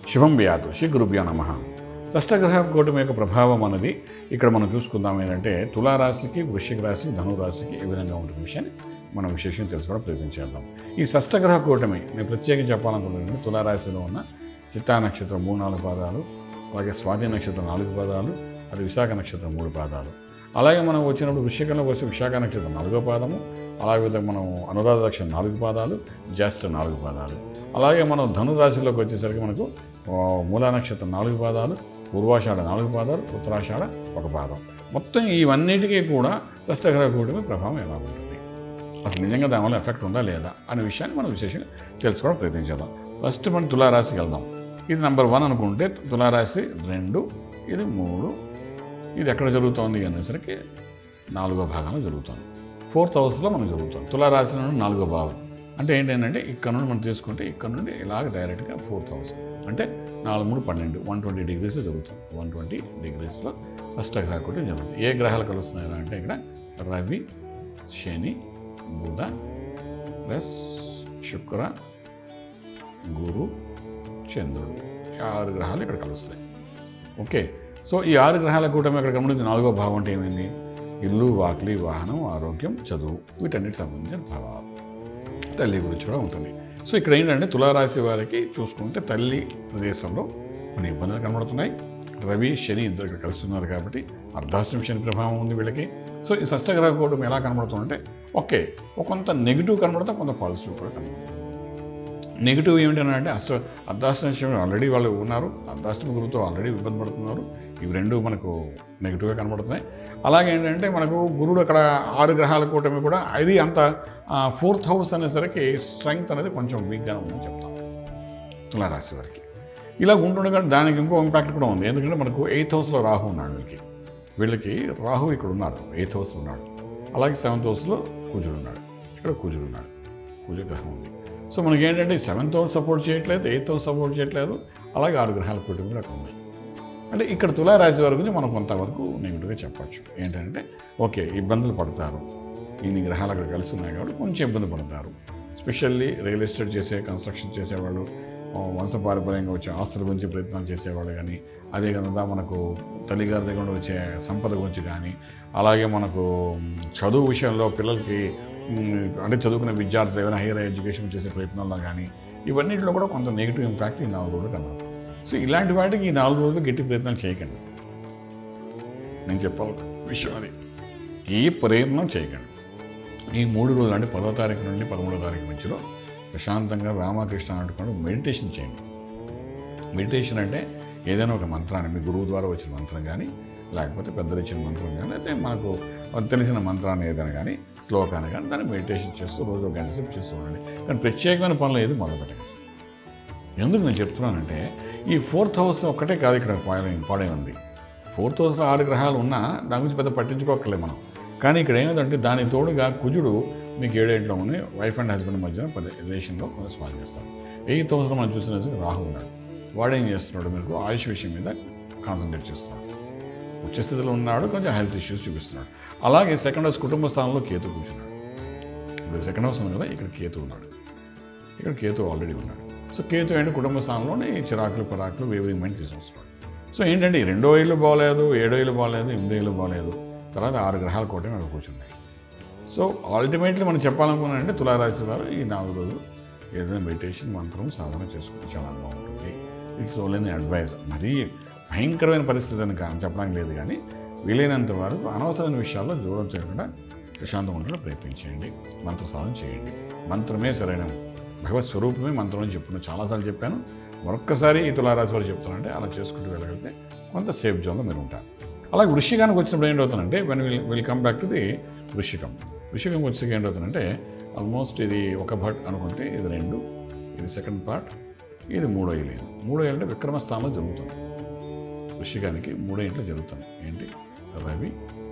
శుభం వ్యాధు శ్రీ గురుభ్యో నమ షష్టగ్రహ కూటమి యొక్క ప్రభావం అనేది ఇక్కడ మనం చూసుకుందాం ఏంటంటే తులారాశికి వృశ్చిక రాశికి ధనురాశికి ఏ విధంగా ఉంటుంది విషయాన్ని మనం విశేషం తెలుసుకోవడం ప్రయత్నం చేద్దాం ఈ షష్టగ్రహ కూటమి నేను ప్రత్యేకంగా చెప్పాలనుకుంటున్నాను తులారాశిలో ఉన్న చిత్తా నక్షత్రం మూడు నాలుగు పాదాలు అలాగే స్వాతి నక్షత్రం నాలుగు పాదాలు అది విశాఖ నక్షత్రం మూడు పాదాలు అలాగే మనం వచ్చినప్పుడు వృశ్చికంలోకి వస్తే విశాఖ నక్షత్రం నాలుగో పాదము అలాగే విధంగా మనం అనురాధ నక్షత్రం నాలుగు పాదాలు జ్యేష్ఠ నాలుగు పాదాలు అలాగే మనం ధనురాశిలోకి వచ్చేసరికి మనకు ఆ, మూలా నక్షత్రం నాలుగు పాదాలు పూర్వాషాఢ నాలుగు పాదాలు ఉత్తరాషాఢ ఒక పాదం మొత్తం ఇవన్నిటికీ కూడా షష్టగ్రహ కూటమి ప్రభావం ఎలా ఉంటుంది అసలు నిజంగా దానివల్ల ఎఫెక్ట్ ఉందా లేదా అనే విషయాన్ని మనం విశేషంగా తెలుసుకోవడం ప్రయత్నించేద్దాం ఫస్ట్ మనం తులారాశికి వెళ్దాం ఇది నెంబర్ వన్ అనుకుంటే తులారాశి రెండు ఇది మూడు ఇది ఎక్కడ జరుగుతోంది అనేసరికి నాలుగో భాగంలో జరుగుతుంది ఫోర్త్ హౌస్లో మనకు జరుగుతుంది తులారాశి నుండి నాలుగో భావం అంటే ఏంటంటే ఇక్కడ నుండి మనం తీసుకుంటే ఇక్కడ నుండి ఇలాగ డైరెక్ట్గా ఫోర్త్ హౌస్ అంటే నాలుగు మూడు పన్నెండు వన్ ట్వంటీ డిగ్రీస్ జరుగుతుంది వన్ ట్వంటీ డిగ్రీస్లో షష్టగ్రహ కూటమి జరుగుతుంది ఏ గ్రహాలు కలుస్తున్నాయి అంటే ఇక్కడ రవి శని బుధ ప్లస్ శుక్ర గురు చంద్రుడు ఈ ఆరు గ్రహాలు ఇక్కడ కలుస్తాయి ఓకే సో ఈ ఆరు గ్రహాల కూటమి ఇక్కడ గమనించి నాలుగో భావం అంటే ఏమైంది ఇల్లు వాకిలి వాహనం ఆరోగ్యం చదువు వీటన్నిటి సంబంధించిన భావాలు తల్లి గురించి కూడా ఉంటుంది సో ఇక్కడ ఏంటంటే తులారాశి వారికి చూసుకుంటే తల్లి ప్రదేశంలో కొన్ని ఇబ్బందులు కనబడుతున్నాయి రవి శని ఇద్దరు ఇక్కడ కలుస్తున్నారు కాబట్టి అర్ధాష్టమి శని ప్రభావం ఉంది వీళ్ళకి సో ఈ షష్టగ్రహ కూటమి ఎలా కనబడుతుందంటే ఓకే ఒక కొంత నెగిటివ్ కనబడతా కొంత పాజిటివ్ కూడా కనబడుతుంది నెగిటివ్ ఏమిటంటే అష్ట అర్ధాష్టమి ఆల్రెడీ వాళ్ళు ఉన్నారు అర్ధాష్టమి గురువుతో ఆల్రెడీ ఇబ్బంది పడుతున్నారు ఇవి రెండు మనకు నెగిటివ్గా కనబడుతున్నాయి అలాగే ఏంటంటే మనకు గురుడు అక్కడ ఆరు గ్రహాల కూటమి కూడా అది అంత ఫోర్త్ హౌస్ అనేసరికి స్ట్రెంగ్త్ అనేది కొంచెం వీక్గానే ఉందని చెప్తాం తులారాశి వారికి ఇలా ఉంటుండగా దానికి ఇంకో ఇంపాక్ట్ కూడా ఉంది ఎందుకంటే మనకు ఎయిత్ హౌస్లో రాహు ఉన్నాడు వీళ్ళకి వీళ్ళకి రాహు ఇక్కడ ఉన్నారు ఎయిత్ హౌస్లో ఉన్నాడు అలాగే సెవెంత్ హౌస్లో కుజుడు ఉన్నాడు ఇక్కడ కుజుడు ఉన్నాడు కుజ గ్రహం ఉంది సో మనకి ఏంటంటే సెవెంత్ హౌస్ సపోర్ట్ చేయట్లేదు ఎయిత్ హౌస్ సపోర్ట్ చేయట్లేదు అలాగే ఆరు గ్రహాల కూటమి కూడా అక్కడ ఉన్నాయి అంటే ఇక్కడ తులారాశి వారి గురించి మనం కొంతవరకు నెగిటివ్గా చెప్పచ్చు ఏంటంటే ఓకే ఇబ్బందులు పడతారు ఇన్ని గ్రహాలు అక్కడ కలిసి ఉన్నాయి కాబట్టి కొంచెం ఇబ్బంది పడతారు స్పెషల్లీ రియల్ ఎస్టేట్ చేసే కన్స్ట్రక్షన్ చేసేవాళ్ళు ఆ, వంశపారంపర్యంగా వచ్చే ఆస్తుల గురించి ప్రయత్నాలు చేసేవాళ్ళు కానీ అదే కనుక మనకు తల్లిగారి దగ్గర నుండి వచ్చే సంపద గురించి కానీ అలాగే మనకు మ్, చదువు విషయంలో పిల్లలకి మ్, అంటే చదువుకునే విద్యార్థులు ఏమైనా హైయర్ ఎడ్యుకేషన్ చేసే ప్రయత్నాల్లో కానీ ఇవన్నింటిలో కూడా కొంత నెగిటివ్ ఇంపాక్ట్ ఈ నాలుగు రోజులు కనబడుతుంది సో ఇలాంటి వాటికి ఈ నాలుగు రోజులు గట్టి ప్రయత్నాలు చేయకండి నేను చెప్పాలి విషయం అది ఈ ప్రయత్నం చేయకండి ఈ మూడు రోజులు అంటే పదో తారీఖు నుండి పదమూడో తారీఖు మధ్యలో ప్రశాంతంగా రామకృష్ణ అనుకోండి మెడిటేషన్ చేయండి మెడిటేషన్ అంటే ఏదైనా ఒక మంత్రాన్ని మీ గురువు ద్వారా వచ్చిన మంత్రం కానీ లేకపోతే పెద్దలు ఇచ్చిన మంత్రం కానీ అయితే మనకు తెలిసిన మంత్రాన్ని ఏదైనా కానీ శ్లోకాన్ని కానీ దాన్ని మెడిటేషన్ చేస్తూ రోజు ఒక గంట సేపు చేస్తూ ఉండండి కానీ ప్రత్యేకమైన పనులు ఏది మొదలుపెట్టండి ఎందుకు నేను చెప్తున్నానంటే ఈ ఫోర్త్ హౌస్ ఒక్కటే కాదు ఇక్కడ పాడై పాడై ఉంది ఫోర్త్ హౌస్లో ఆరు గ్రహాలు ఉన్నా దాని గురించి పెద్ద పట్టించుకోకర్లేదు మనం కానీ ఇక్కడ ఏమిటంటే దాని తోడుగా కుజుడు మీకు ఏడేంట్లో ఉండి వైఫ్ అండ్ హస్బెండ్ మధ్యన పది రిలేషన్లో కొంత స్పాల్ చేస్తాడు ఎయిత్ హౌస్లో మనం చూసిన రాహు ఉన్నాడు వాడు ఏం చేస్తున్నాడు మీకు ఆయుష్ విషయం మీద కాన్సన్ట్రేట్ చేస్తున్నాడు ఉచ్చ స్థితిలో ఉన్నాడు కొంచెం హెల్త్ ఇష్యూస్ చూపిస్తున్నాడు అలాగే సెకండ్ హౌస్ కుటుంబ స్థానంలో కేతు కూర్చున్నాడు ఇప్పుడు సెకండ్ హౌస్ ఉంది కదా ఇక్కడ కేతు ఉన్నాడు ఇక్కడ కేతు ఆల్రెడీ ఉన్నాడు సో కేతు ఏంటి కుటుంబ స్థానంలోనే ఈ చిరాకులు పరాకులు వేవింగ్ మైండ్ తీసుకొస్తున్నాడు సో ఏంటంటే ఈ రెండో ఇల్లు బాగలేదు ఏడో ఇల్లు బాగలేదు ఎనిమిదో ఇల్లు బాగలేదు తర్వాత ఆరు గ్రహాల కోటమి అక్కడ కూర్చున్నాయి సో అల్టిమేట్లీ మనం చెప్పాలనుకున్నానంటే తులారాశి వారు ఈ నాలుగు రోజులు ఏదైనా మెడిటేషన్ మంత్రం సాధన చేసుకుంటే చాలా బాగుంటుంది ఇట్స్ ఓన్లీ అడ్వైజ్ మరీ భయంకరమైన పరిస్థితి అని కా- చెప్పడానికి లేదు కానీ వీలైనంత వరకు అనవసరమైన విషయాల్లో దూరం చేయకుండా ప్రశాంతంగా ఉండడం ప్రయత్నించేయండి మంత్ర సాధన చేయండి మంత్రమే సరైన భగవత్ స్వరూపమే మంత్రం అని చెప్పుకున్నాను చాలాసార్లు చెప్పాను మరొక్కసారి ఈ తులారాశి వారు చెప్తానంటే అలా చేసుకుంటూ వెళ్ళగలిగితే కొంత సేఫ్ జోన్లో మీరు ఉంటారు అలాగే వృషికానికి వచ్చినప్పుడు ఏంటవుతుందంటే when will will come back to the Vrishchikam వృషికం వచ్చేకి ఏంటవుతుందంటే ఆల్మోస్ట్ ఇది ఒక భట్ అనుకుంటే ఇది రెండు ఇది సెకండ్ పార్ట్ ఇది మూడో ఇల్లు ఇది మూడో ఇల్లు అంటే విక్రమ స్థానంలో జరుగుతుంది వృషికానికి మూడో ఇంట్లో జరుగుతుంది ఏంటి రవి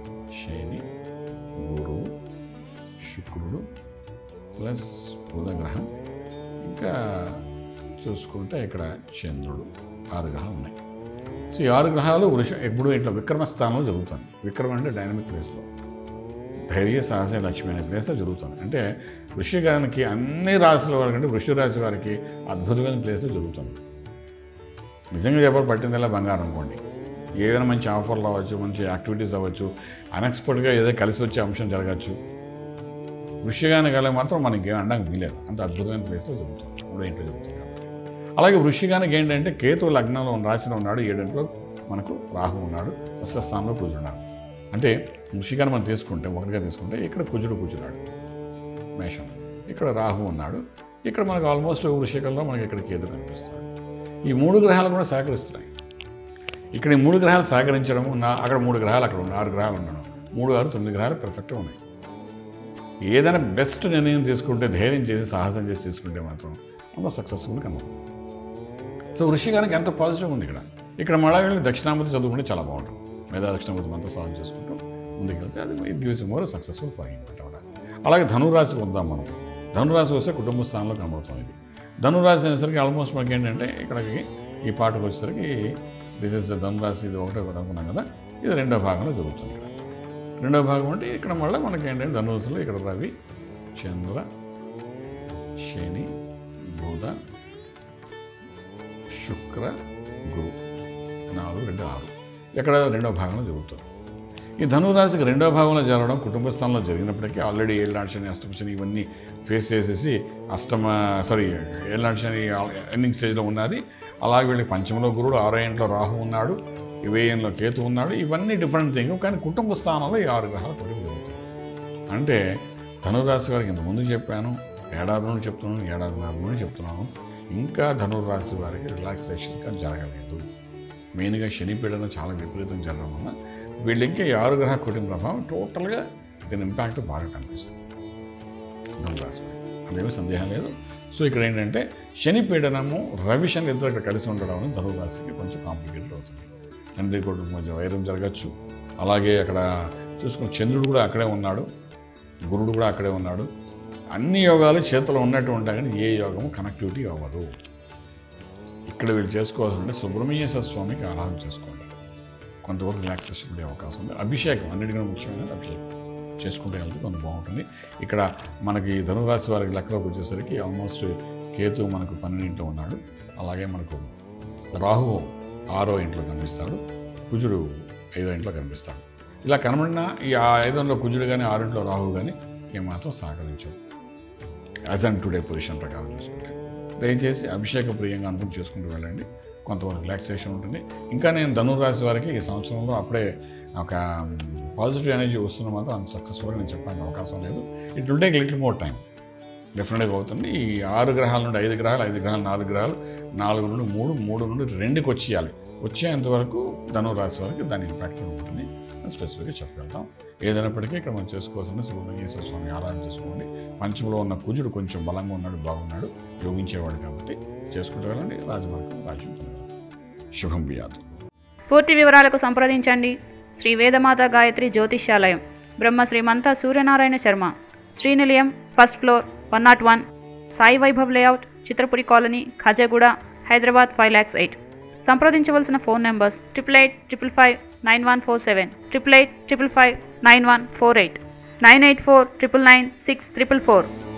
శని గురువు శుక్రుడు ప్లస్ బుధగ్రహం ఇంకా చూసుకుంటే ఇక్కడ చంద్రుడు ఆరు గ్రహాలు ఉన్నాయి సో ఈ ఆరు గ్రహాలు వృష ఎప్పుడు ఇట్లా విక్రమ స్థానంలో జరుగుతుంది విక్రమ అంటే డైనమిక్ ప్లేస్లో ధైర్య సాహస లక్ష్మి అనే ప్లేస్లో జరుగుతుంది అంటే వృషికానికి అన్ని రాశుల వారికి అంటే వృషి రాశి వారికి అద్భుతమైన ప్లేస్లో జరుగుతుంది నిజంగా చెప్పాలి పట్టిందల్లా బంగారం అనుకోండి ఏదైనా మంచి ఆఫర్లు అవ్వచ్చు మంచి యాక్టివిటీస్ అవ్వచ్చు అన్ఎక్స్పెక్ట్గా ఏదో కలిసి వచ్చే అంశం జరగచ్చు వృషిగాని గల మాత్రం మనకి అనడానికి వీలేదు అంత అద్భుతమైన ప్లేస్లో జరుగుతుంది మూడో ఇంట్లో జరుగుతుంది కాబట్టి అలాగే వృషిగానికి ఏంటంటే కేతు లగ్నంలో రాసిన ఉన్నాడు ఏడింట్లో మనకు రాహు ఉన్నాడు సస్యస్థానంలో కూర్చున్నాడు అంటే వృషిగాన్ని మనం తీసుకుంటే ఒకటిగా తీసుకుంటే ఇక్కడ కుజుడు కూర్చున్నాడు మేషం ఇక్కడ రాహు ఉన్నాడు ఇక్కడ మనకు ఆల్మోస్ట్ వృషికంలో మనకి ఇక్కడ కేతు కనిపిస్తున్నాడు ఈ మూడు గ్రహాలు కూడా సహకరిస్తున్నాయి ఇక్కడ ఈ మూడు గ్రహాలు సహకరించడం నా అక్కడ మూడు గ్రహాలు అక్కడ ఉన్నాయి ఆరు గ్రహాలు ఉండడం మూడు ఆరు తొమ్మిది గ్రహాలు పర్ఫెక్ట్గా ఉన్నాయి ఏదైనా బెస్ట్ నిర్ణయం తీసుకుంటే ధైర్యం చేసి సాహసం చేసి తీసుకుంటే మాత్రం మనం సక్సెస్ఫుల్ కనబడుతుంది సో వృషికానికి ఎంత పాజిటివ్ ఉంది ఇక్కడ ఇక్కడ మళ్ళా వెళ్ళి దక్షిణామూర్తి చదువుకుంటే చాలా బాగుంటుంది మేధా దక్షిణామూర్తి అంతా సాధన చేసుకుంటూ ముందుకెళ్తే అది it gives more successful for అనమాట అలాగే ధనురాశికి వద్దాం మనం ధనురాశి వస్తే కుటుంబ స్థానంలో కనబడుతుంది ఇది ధనురాశి అనేసరికి ఆల్మోస్ట్ మనకి ఏంటంటే ఇక్కడికి ఈ పాటకు వచ్చేసరికి దిస్ ఇస్ ధనురాశి ఇది ఒకటే ఒకటి అనుకున్నాం కదా ఇది రెండో భాగంలో జరుగుతుంది ఇక్కడ రెండో భాగం అంటే ఇక్కడ మళ్ళీ మనకి ఏంటంటే ధనురాశిలో ఇక్కడ రవి చంద్ర శని బుధ శుక్ర గురు నాలుగు రెండు ఆరు ఇక్కడ రెండో భాగంలో జరుగుతుంది ఈ ధనురాశికి రెండో భాగంలో జరగడం కుటుంబ స్థానంలో జరిగినప్పటికీ ఆల్రెడీ ఏళ్ళనాటి శని అష్టమ శని ఇవన్నీ ఫేస్ చేసేసి అష్టమ సారీ ఏళ్ళనాటి శని ఎండింగ్ స్టేజ్లో ఉన్నది అలాగే వీళ్ళకి పంచమలో గురుడు ఆరో ఇంట్లో రాహు ఉన్నాడు ఇవేయంలో కేతు ఉన్నాడు ఇవన్నీ డిఫరెంట్ థింగ్ కానీ కుటుంబ స్థానంలో ఈ ఆరు గ్రహాలు కొడుకు జరుగుతుంది అంటే ధనురాశి వారికి ఇంతకుముందు చెప్పాను ఏడాది నుండి చెప్తున్నాను ఏడాదిన్నర నుండి చెప్తున్నాను ఇంకా ధనుర్రాశి వారికి రిలాక్సేషన్గా జరగలేదు మెయిన్గా శని పీడన చాలా విపరీతం జరగడం వల్ల వీళ్ళు ఇంకా ఈ ఆరు గ్రహ కుటుంబ ప్రభావం టోటల్గా దీని ఇంపాక్ట్ బాగా కనిపిస్తుంది ధనురాశి వారికి అదేమీ సందేహం లేదు సో ఇక్కడ ఏంటంటే శని పీడనము రవి శని ఇద్దరు ఇక్కడ కలిసి ఉండడం అనేది ధనురాశికి కొంచెం కాంప్లికేటెడ్ అవుతుంది తండ్రి కొడుకు మధ్య వైరం జరగచ్చు అలాగే అక్కడ చూసుకున్న చంద్రుడు కూడా అక్కడే ఉన్నాడు గురుడు కూడా అక్కడే ఉన్నాడు అన్ని యోగాలు చేతిలో ఉన్నట్టు ఉంటాయి కానీ ఏ యోగము కనెక్టివిటీ అవ్వదు ఇక్కడ వీళ్ళు చేసుకోవాల్సింటే సుబ్రహ్మణ్యేశ్వర స్వామికి ఆరాధన చేసుకోండి కొంతవరకు రిలాక్సేషన్ ఉండే అవకాశం ఉంది అభిషేకం అన్నిటికన్నా ముఖ్యమైనది అభిషేకం చేసుకుంటే వెళ్తే కొంత బాగుంటుంది ఇక్కడ మనకి ధనురాశి వారికి లెక్కలోకి వచ్చేసరికి ఆల్మోస్ట్ కేతు మనకు పన్నెండింట్లో ఉన్నాడు అలాగే మనకు రాహు ఆరో ఇంట్లో కనిపిస్తాడు కుజుడు ఐదో ఇంట్లో కనిపిస్తాడు ఇలా కనబడిన ఈ ఆ ఐదంలో కుజుడు కానీ ఆరింట్లో రాహు కానీ ఏమాత్రం సహకరించవు యాజ్ అండ్ టుడే పొజిషన్ ప్రకారం చూసుకుంటే దయచేసి అభిషేక ప్రియంగా అనుకుని చేసుకుంటూ వెళ్ళండి కొంతవరకు రిలాక్సేషన్ ఉంటుంది ఇంకా నేను ధనురాశి వారికి ఈ సంవత్సరంలో అప్పుడే ఒక పాజిటివ్ ఎనర్జీ వస్తున్న మాత్రం అంత సక్సెస్ఫుల్గా నేను చెప్పడానికి అవకాశం లేదు it will take little more time డెఫినెట్గా అవుతుంది ఈ ఆరు గ్రహాల నుండి ఐదు గ్రహాలు ఐదు గ్రహాలు నాలుగు గ్రహాలు నాలుగు నుండి మూడు మూడు నుండి రెండుకి వచ్చేయాలి వచ్చేంతవరకు ధనురాశి వారికి దాని ఇంపాక్ట్ ఉంటుంది అని స్పెసిఫిక్గా చెప్పగలుగుతాం ఏదైనప్పటికీ ఇక్కడ మనం చేసుకోవాల్సిన సుబ్రహ్మణ్యేశ్వర స్వామి ఆరాధన చేసుకోండి పంచములో ఉన్న కుజుడు కొంచెం బలంగా ఉన్నాడు బాగున్నాడు యోగించేవాడు కాబట్టి చేసుకుంటూ వెళ్ళండి రాజమార్గం రాజ్యం పొందగలుగుతాం శుభం బియాదు పూర్తి వివరాలకు సంప్రదించండి Shri Vedamata Gayatri Jyotishyalayam Brahma Srimanta Suryanarayana Sharma Srinilayam first floor one nought one Sai Vaibhav layout Chitrapuri colony Khajaguda Hyderabad five lakhs eight సంప్రదించవలసిన phone numbers triple eight triple five nine one four seven triple eight triple five nine one four eight nine eight four triple nine six triple four